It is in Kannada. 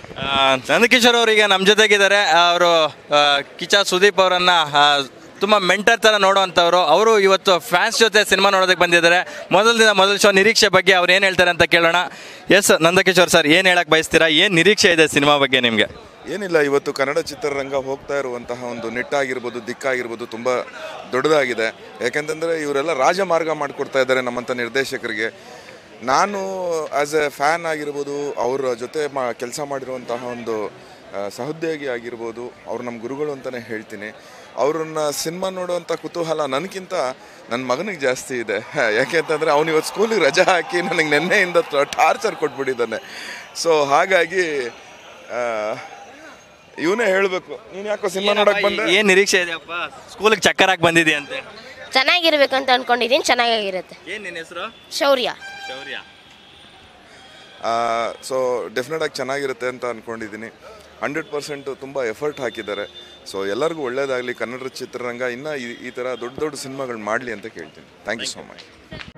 ಆ, ನಂದಕಿಶೋರ್ ಅವರಿಗೆ ನಮ್ಮ ಜೊತೆಗಿದ್ದಾರೆ ಅವರು ಕಿಚ ಸುದೀಪ್ ಅವರನ್ನ ಆ, ತುಂಬ ಮೆಂಟರ್ ಥರ ನೋಡುವಂಥವ್ರು ಅವರು ಇವತ್ತು ಫ್ಯಾನ್ಸ್ ಜೊತೆ ಸಿನಿಮಾ ನೋಡೋದಕ್ಕೆ ಬಂದಿದ್ದಾರೆ ಮೊದಲ ದಿನ ಮೊದಲ ಶೋ ನಿರೀಕ್ಷೆ ಬಗ್ಗೆ ಅವ್ರು ಏನು ಹೇಳ್ತಾರೆ ಅಂತ ಕೇಳೋಣ ಎಸ್ ನಂದಕಿಶೋರ್ ಸರ್ ಏನು ಹೇಳಕ್ಕೆ ಬಯಸ್ತೀರಾ ಏನು ನಿರೀಕ್ಷೆ ಇದೆ ಸಿನಿಮಾ ಬಗ್ಗೆ ನಿಮಗೆ ಏನಿಲ್ಲ ಇವತ್ತು ಕನ್ನಡ ಚಿತ್ರರಂಗ ಹೋಗ್ತಾ ಇರುವಂತಹ ಒಂದು ನಿಟ್ಟಾಗಿರ್ಬೋದು ದಿಕ್ಕಾಗಿರ್ಬೋದು ತುಂಬ ದೊಡ್ಡದಾಗಿದೆ ಯಾಕೆಂತಂದರೆ ಇವರೆಲ್ಲ ರಾಜಮಾರ್ಗ ಮಾಡಿಕೊಡ್ತಾ ಇದ್ದಾರೆ ನಮ್ಮಂಥ ನಿರ್ದೇಶಕರಿಗೆ ನಾನು ಆ್ಯಸ್ ಎ ಫ್ಯಾನ್ ಆಗಿರ್ಬೋದು ಅವರ ಜೊತೆ ಮಾ ಕೆಲಸ ಮಾಡಿರುವಂತಹ ಒಂದು ಆ, ಸಹೋದ್ಯೋಗಿ ಆಗಿರ್ಬೋದು ಅವ್ರು ನಮ್ಮ ಗುರುಗಳು ಅಂತಲೇ ಹೇಳ್ತೀನಿ ಅವ್ರನ್ನ ಸಿನಿಮಾ ನೋಡುವಂಥ ಕುತೂಹಲ ನನಗಿಂತ ನನ್ನ ಮಗನಿಗೆ ಜಾಸ್ತಿ ಇದೆ ಯಾಕೆ ಅಂತಂದರೆ ಅವ್ನು ಇವತ್ತು ಸ್ಕೂಲಿಗೆ ರಜೆ ಹಾಕಿ ನನಗೆ ನಿನ್ನೆಯಿಂದ ಟಾರ್ಚರ್ ಕೊಟ್ಬಿಟ್ಟಿದ್ದಾನೆ ಸೊ ಹಾಗಾಗಿ ಇವನೇ ಹೇಳಬೇಕು ನೀನು ಯಾಕೋ ಸಿನಿಮಾ ನೋಡಕ್ಕೆ ಬಂದೆ ಏನು ನಿರೀಕ್ಷೆ ಇದೆಯಪ್ಪ ಸ್ಕೂಲಿಗೆ ಚಕ್ಕರಾಗಿ ಬಂದಿದೆಯಂತೆ ಚೆನ್ನಾಗಿರ್ಬೇಕಂತ ಅನ್ಕೊಂಡಿದ್ದೀನಿ ಚೆನ್ನಾಗಿರುತ್ತೆ ಏನು ನಿನ್ನ ಹೆಸರು ಶೌರ್ಯ ಶೌರ್ಯ ಸೊ ಡೆಫಿನೆಟಾಗಿ ಚೆನ್ನಾಗಿರುತ್ತೆ ಅಂತ ಅಂದ್ಕೊಂಡಿದ್ದೀನಿ ಹಂಡ್ರೆಡ್ ಪರ್ಸೆಂಟು ತುಂಬ ಎಫರ್ಟ್ ಹಾಕಿದ್ದಾರೆ ಸೊ ಎಲ್ಲರಿಗೂ ಒಳ್ಳೇದಾಗಲಿ ಕನ್ನಡ ಚಿತ್ರರಂಗ ಇನ್ನೂ ಈ ಈ ಥರ ದೊಡ್ಡ ದೊಡ್ಡ ಸಿನಿಮಾಗಳು ಮಾಡಲಿ ಅಂತ ಕೇಳ್ತೀನಿ ಥ್ಯಾಂಕ್ ಯು ಸೋ ಮಚ್